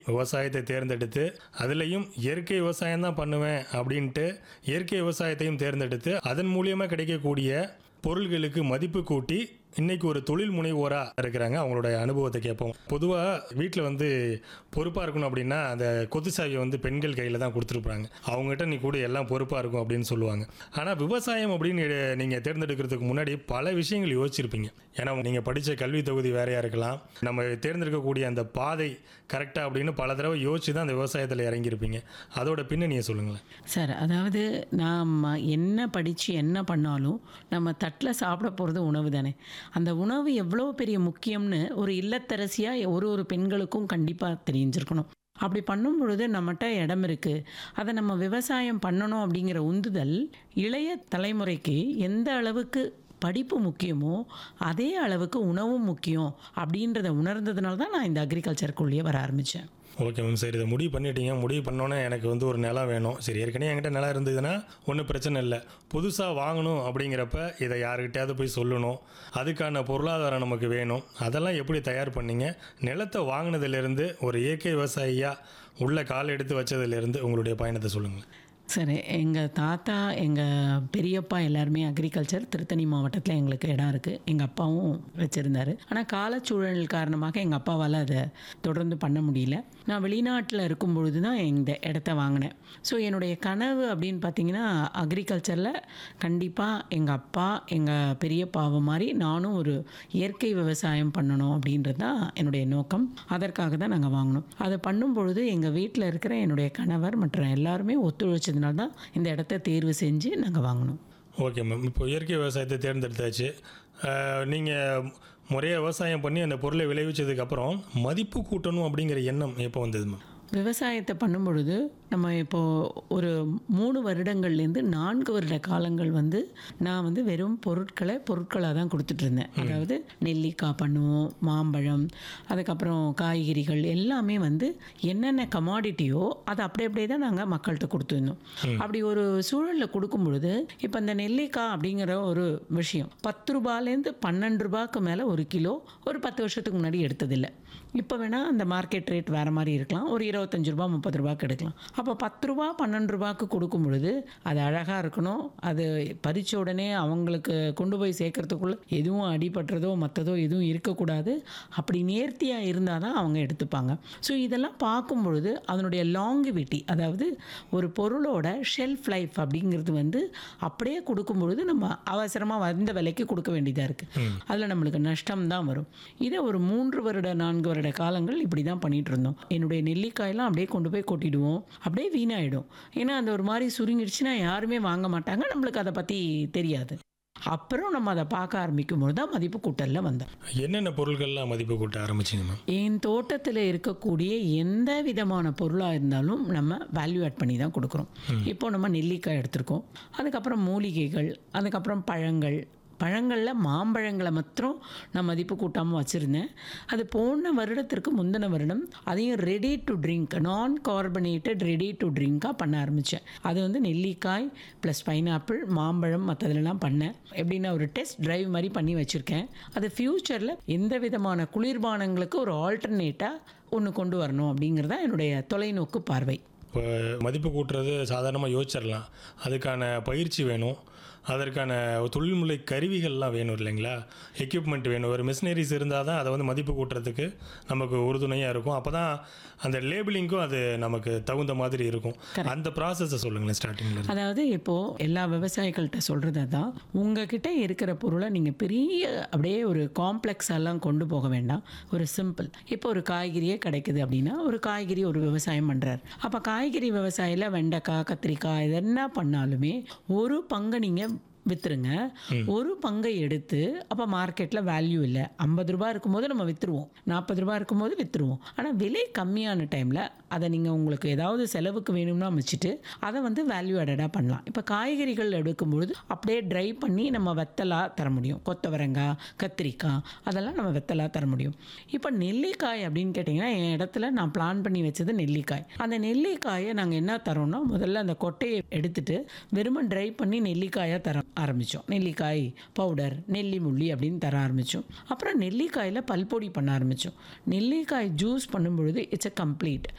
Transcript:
விவசாயத்தை தேர்ந்தெடுத்து அதுலேயும் இயற்கை விவசாயம் தான் பண்ணுவேன் அப்படின்ட்டு இயற்கை விவசாயத்தையும் தேர்ந்தெடுத்து அதன் மூலியமாக கிடைக்கக்கூடிய பொருள்களுக்கு மதிப்பு கூட்டி இன்னைக்கு ஒரு தொழில் முனைவோராக இருக்கிறாங்க அவங்களோட அனுபவத்தை கேட்போம் பொதுவாக வீட்டில் வந்து பொறுப்பாக இருக்கணும் அப்படின்னா அந்த கொத்து சாவியை வந்து பெண்கள் கையில் தான் கொடுத்துருப்பாங்க அவங்ககிட்ட நீ கூட எல்லாம் பொறுப்பாக இருக்கும் அப்படின்னு சொல்லுவாங்க ஆனால் விவசாயம் அப்படின்னு நீங்கள் தேர்ந்தெடுக்கிறதுக்கு முன்னாடி பல விஷயங்கள் யோசிச்சிருப்பீங்க ஏன்னா நீங்கள் படித்த கல்வி தொகுதி வேறையாக இருக்கலாம் நம்ம தேர்ந்தெடுக்கக்கூடிய அந்த பாதை கரெக்டாக அப்படின்னு பல தடவை யோசிச்சு தான் அந்த விவசாயத்தில் இறங்கியிருப்பீங்க அதோட பின்னணியை சொல்லுங்களேன் சார் அதாவது நாம் என்ன படித்து என்ன பண்ணாலும் நம்ம தட்டில் சாப்பிட போகிறது உணவு தானே அந்த உணவு எவ்வளோ பெரிய முக்கியம்னு ஒரு இல்லத்தரசியாக ஒரு ஒரு பெண்களுக்கும் கண்டிப்பாக தெரிஞ்சிருக்கணும் அப்படி பண்ணும் பொழுது நம்மகிட்ட இடம் இருக்குது அதை நம்ம விவசாயம் பண்ணணும் அப்படிங்கிற உந்துதல் இளைய தலைமுறைக்கு எந்த அளவுக்கு படிப்பு முக்கியமோ அதே அளவுக்கு உணவும் முக்கியம் அப்படின்றத உணர்ந்ததுனால தான் நான் இந்த அக்ரிகல்ச்சருக்குள்ளேயே வர ஆரம்பித்தேன் ஓகே மேம் சரி இதை முடிவு பண்ணிட்டீங்க முடிவு பண்ணோன்னே எனக்கு வந்து ஒரு நிலம் வேணும் சரி ஏற்கனவே என்கிட்ட நிலம் இருந்ததுன்னா ஒன்றும் பிரச்சனை இல்லை புதுசாக வாங்கணும் அப்படிங்கிறப்ப இதை யாருக்கிட்டையாவது போய் சொல்லணும் அதுக்கான பொருளாதாரம் நமக்கு வேணும் அதெல்லாம் எப்படி தயார் பண்ணீங்க நிலத்தை வாங்கினதுலேருந்து ஒரு இயற்கை விவசாயியாக உள்ள கால் எடுத்து வச்சதுலேருந்து உங்களுடைய பயணத்தை சொல்லுங்கள் சரி எங்கள் தாத்தா எங்கள் பெரியப்பா எல்லாருமே அக்ரிகல்ச்சர் திருத்தணி மாவட்டத்தில் எங்களுக்கு இடம் இருக்குது எங்கள் அப்பாவும் வச்சுருந்தாரு ஆனால் காலச்சூழல் காரணமாக எங்கள் அப்பாவால் அதை தொடர்ந்து பண்ண முடியல நான் வெளிநாட்டில் இருக்கும் பொழுது தான் இந்த இடத்த வாங்கினேன் ஸோ என்னுடைய கனவு அப்படின்னு பார்த்தீங்கன்னா அக்ரிகல்ச்சரில் கண்டிப்பாக எங்கள் அப்பா எங்கள் பெரியப்பாவை மாதிரி நானும் ஒரு இயற்கை விவசாயம் பண்ணணும் அப்படின்றது தான் என்னுடைய நோக்கம் அதற்காக தான் நாங்கள் வாங்கினோம் அதை பண்ணும் பொழுது எங்கள் வீட்டில் இருக்கிற என்னுடைய கணவர் மற்ற எல்லாருமே ஒத்துழைச்சதுனால தான் இந்த இடத்த தேர்வு செஞ்சு நாங்கள் வாங்கினோம் ஓகே மேம் இப்போ இயற்கை விவசாயத்தை தேர்ந்தெடுத்தாச்சு நீங்கள் முறையாக விவசாயம் பண்ணி அந்த பொருளை விளைவிச்சதுக்கப்புறம் மதிப்பு கூட்டணும் அப்படிங்கிற எண்ணம் எப்போ வந்தது மேம் விவசாயத்தை பண்ணும் பொழுது நம்ம இப்போது ஒரு மூணு வருடங்கள்லேருந்து நான்கு வருட காலங்கள் வந்து நான் வந்து வெறும் பொருட்களை பொருட்களாக தான் கொடுத்துட்டு இருந்தேன் அதாவது நெல்லிக்காய் பண்ணுவோம் மாம்பழம் அதுக்கப்புறம் காய்கறிகள் எல்லாமே வந்து என்னென்ன கமாடிட்டியோ அதை அப்படியே அப்படியே தான் நாங்கள் மக்கள்கிட்ட கொடுத்துருந்தோம் அப்படி ஒரு சூழலில் கொடுக்கும் பொழுது இப்போ இந்த நெல்லிக்காய் அப்படிங்கிற ஒரு விஷயம் பத்து ரூபாலேருந்து பன்னெண்டு ரூபாய்க்கு மேலே ஒரு கிலோ ஒரு பத்து வருஷத்துக்கு முன்னாடி எடுத்ததில்லை இப்போ வேணால் அந்த மார்க்கெட் ரேட் வேறு மாதிரி இருக்கலாம் ஒரு இருபத்தஞ்சு ரூபா முப்பது ரூபாய்க்கு எடுக்கலாம் அப்போ பத்து ரூபா பன்னெண்டு ரூபாய்க்கு கொடுக்கும் பொழுது அது அழகாக இருக்கணும் அது பறிச்ச உடனே அவங்களுக்கு கொண்டு போய் சேர்க்கறதுக்குள்ள எதுவும் அடிபட்டுறதோ மற்றதோ எதுவும் இருக்கக்கூடாது அப்படி நேர்த்தியாக இருந்தால் தான் அவங்க எடுத்துப்பாங்க ஸோ இதெல்லாம் பார்க்கும் பொழுது அதனுடைய லாங்கிவிட்டி அதாவது ஒரு பொருளோட ஷெல்ஃப் லைஃப் அப்படிங்கிறது வந்து அப்படியே கொடுக்கும் பொழுது நம்ம அவசரமாக வந்த விலைக்கு கொடுக்க வேண்டியதாக இருக்குது அதில் நம்மளுக்கு நஷ்டம் தான் வரும் இதை ஒரு மூன்று வருட நான்கு வருட காலங்கள் இப்படி தான் பண்ணிட்டு இருந்தோம் என்னுடைய நெல்லிக்காயெல்லாம் அப்படியே கொண்டு போய் கொட்டிடுவோம் அப்படியே வீணாயிடும் ஏன்னா அந்த ஒரு மாதிரி சுருங்கிடுச்சுன்னா யாருமே வாங்க மாட்டாங்க நம்மளுக்கு அதை பற்றி தெரியாது அப்புறம் நம்ம அதை பார்க்க ஆரம்பிக்கும் பொழுது தான் மதிப்பு கூட்டலில் வந்தோம் என்னென்ன பொருட்கள்லாம் மதிப்பு கூட்ட ஆரம்பிச்சிங்க மேம் என் தோட்டத்தில் இருக்கக்கூடிய எந்த விதமான பொருளாக இருந்தாலும் நம்ம வேல்யூ ஆட் பண்ணி தான் கொடுக்குறோம் இப்போ நம்ம நெல்லிக்காய் எடுத்திருக்கோம் அதுக்கப்புறம் மூலிகைகள் அதுக்கப்புறம் பழங்கள் பழங்களில் மாம்பழங்களை மாத்திரம் நான் மதிப்பு கூட்டாமல் வச்சுருந்தேன் அது போன வருடத்திற்கு முந்தின வருடம் அதையும் ready to drink non carbonated ready to ட்ரிங்காக பண்ண ஆரம்பித்தேன் அது வந்து நெல்லிக்காய் ப்ளஸ் பைனாப்பிள் மாம்பழம் மற்றதுலலாம் பண்ணேன் எப்படின்னா ஒரு டெஸ்ட் டிரைவ் மாதிரி பண்ணி வச்சுருக்கேன் அது ஃப்யூச்சரில் எந்த விதமான குளிர்பானங்களுக்கு ஒரு ஆல்டர்னேட்டாக ஒன்று கொண்டு வரணும் அப்படிங்கிறது தான் என்னுடைய தொலைநோக்கு பார்வை இப்போ மதிப்பு கூட்டுறது சாதாரணமாக யோசிச்சிடலாம் அதுக்கான பயிற்சி வேணும் அதற்கான தொழில்முறை கருவிகள்லாம் வேணும் இல்லைங்களா எக்யூப்மெண்ட் வேணும் ஒரு மிஷினரிஸ் இருந்தால் தான் அதை வந்து மதிப்பு கூட்டுறதுக்கு நமக்கு உறுதுணையாக இருக்கும் அப்போ தான் அந்த லேபிளிங்க்கும் அது நமக்கு தகுந்த மாதிரி இருக்கும் அந்த ப்ராசஸை சொல்லுங்களேன் ஸ்டார்டிங்கில் அதாவது இப்போது எல்லா விவசாயிகள்கிட்ட சொல்கிறது தான் உங்ககிட்ட இருக்கிற பொருளை நீங்கள் பெரிய அப்படியே ஒரு காம்ப்ளெக்ஸ் எல்லாம் கொண்டு போக வேண்டாம் ஒரு சிம்பிள் இப்போ ஒரு காய்கறியே கிடைக்குது அப்படின்னா ஒரு காய்கறி ஒரு விவசாயம் பண்ணுறாரு அப்போ காய்கறி விவசாயியில் வெண்டைக்காய் கத்திரிக்காய் இது என்ன பண்ணாலுமே ஒரு பங்கை நீங்கள் விற்றுருங்க ஒரு பங்கை எடுத்து அப்போ மார்க்கெட்டில் வேல்யூ இல்லை ஐம்பது ரூபா இருக்கும்போது நம்ம விற்றுருவோம் நாற்பது ரூபா இருக்கும்போது விற்றுருவோம் ஆனால் விலை கம்மியான டைமில் அதை நீங்கள் உங்களுக்கு ஏதாவது செலவுக்கு வேணும்னா வச்சுட்டு அதை வந்து வேல்யூ ஆடடாக பண்ணலாம் இப்போ காய்கறிகள் எடுக்கும்பொழுது அப்படியே ட்ரை பண்ணி நம்ம வெத்தலாக தர முடியும் கொத்தவரங்காய் கத்திரிக்காய் அதெல்லாம் நம்ம வெத்தலாக தர முடியும் இப்போ நெல்லிக்காய் அப்படின்னு கேட்டிங்கன்னா என் இடத்துல நான் பிளான் பண்ணி வச்சது நெல்லிக்காய் அந்த நெல்லிக்காயை நாங்கள் என்ன தரோம்னா முதல்ல அந்த கொட்டையை எடுத்துட்டு வெறுமன் ட்ரை பண்ணி நெல்லிக்காயாக தரோம் ஆரம்பித்தோம் நெல்லிக்காய் பவுடர் நெல்லி முள்ளி அப்படின்னு தர ஆரம்பித்தோம் அப்புறம் நெல்லிக்காயில் பல்பொடி பண்ண ஆரம்பித்தோம் நெல்லிக்காய் ஜூஸ் பண்ணும்பொழுது இட்ஸ் அ கம்ப்ளீட்